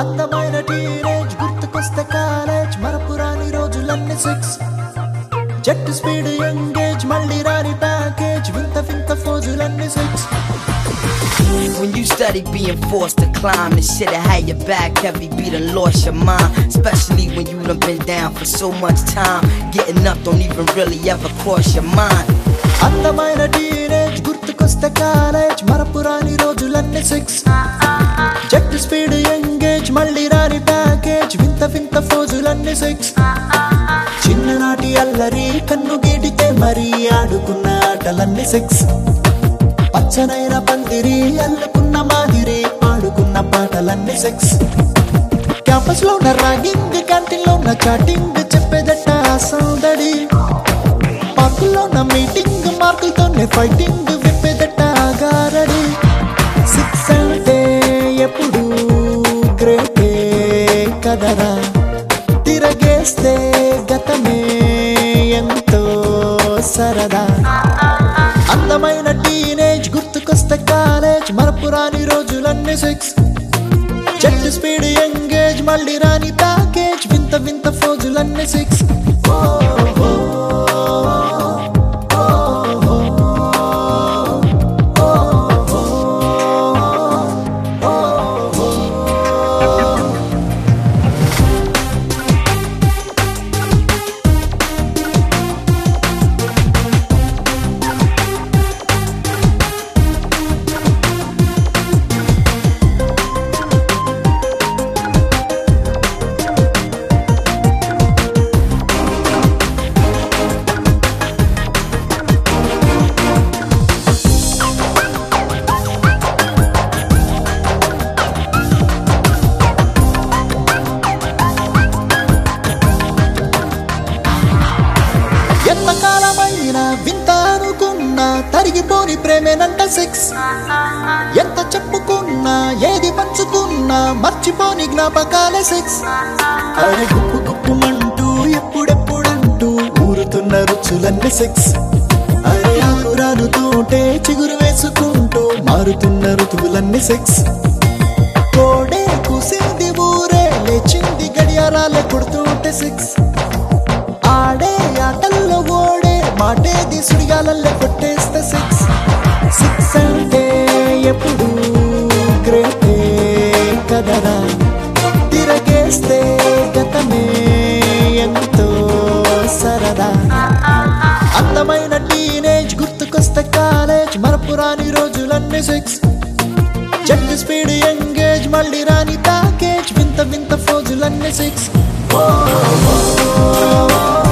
అందమైన టీనేజ్ గుర్తుకొస్తే కాలేజ్ మరపురాని రోజులన్నీ సిక్స్ జట్టు స్పీడ్ ఎంగేజ్ మళ్ళీ రాని ప్యాకేజ్ వింత వింత ఫోజులన్నీ six When you study being forced to climb, the shit that had your back heavy, be done lost your mind. Especially when you done been down for so much time. Getting up don't even really ever cross your mind. అందమైన teenage గుర్తుకొస్తే college మరపురాని రోజులన్నీ six జట్టు speed engage మళ్ళీ రాని package వింత వింత ఫోజులన్నీ సిక్స్ చిన్ననాటి అల్లరి కన్ను గీటితే మరీ ఆడుకున్న ఆటలన్నీ సిక్స్ పచ్చనైన పందిరి అల్లుకున్న మాదిరి పాడుకున్న పాటలన్నీ సెక్స్ క్యాంపస్ లో ఉన్న ర్యాగింగ్ క్యాంటీన్ లో ఉన్న చాటింగ్ చెప్పేదట సౌదడి పార్కుల్లో ఉన్న మీటింగ్ మార్కులతోనే ఫైటింగ్ విప్పేదట గారడి సిక్స్ అంటే ఎప్పుడు గ్రేటే కదరా తిరగేస్తే గతమే ఎంతో సరదా అందమైన టీనేజ్ గుర్తుకొస్తే కాలేజ్ మరపురాని రోజులన్నీ సిక్స్ చెట్టు స్పీడ్ ఎంగేజ్ మళ్ళీ రాని ప్యాకేజ్ వింత వింత ఫోజులన్నీ సిక్స్ ఎంతకాలమైన వింత అనుకున్నా తరిగిపోని ప్రేమేనంట సెక్స్ ఎంత చెప్పుకున్నా ఏది పంచుకున్నా మర్చిపోని జ్ఞాపకాలే సెక్స్ అరే గుప్పు గుప్పుమంటూ ఎప్పుడెప్పుడంటూ ఊరుతున్న రుచులన్నీ సెక్స్ అరే ఆకురాను తోటే చిగురు వేసుకుంటూ మారుతున్న ఋతువులన్నీ సెక్స్ కోడే కుసింది ఊరే లేచింది గడియారాలే కొడుతుంటే సెక్స్ ఆడే ఆటల్లో ఓడే మాటేది సుడిగాలల్లే కొట్టేస్తే సిక్స్ సిక్స్ అంటే ఎప్పుడు గ్రేటే కదరా తిరగేస్తే గతమే ఎంతో సరదా అందమైన టీనేజ్ గుర్తుకొస్తే కాలేజ్ మరపురాని రోజులన్నీ సిక్స్ జట్టు స్పీడ్ ఎంగేజ్ మళ్ళీ రాని ప్యాకేజ్ వింత వింత ఫోజులన్నీ సిక్స్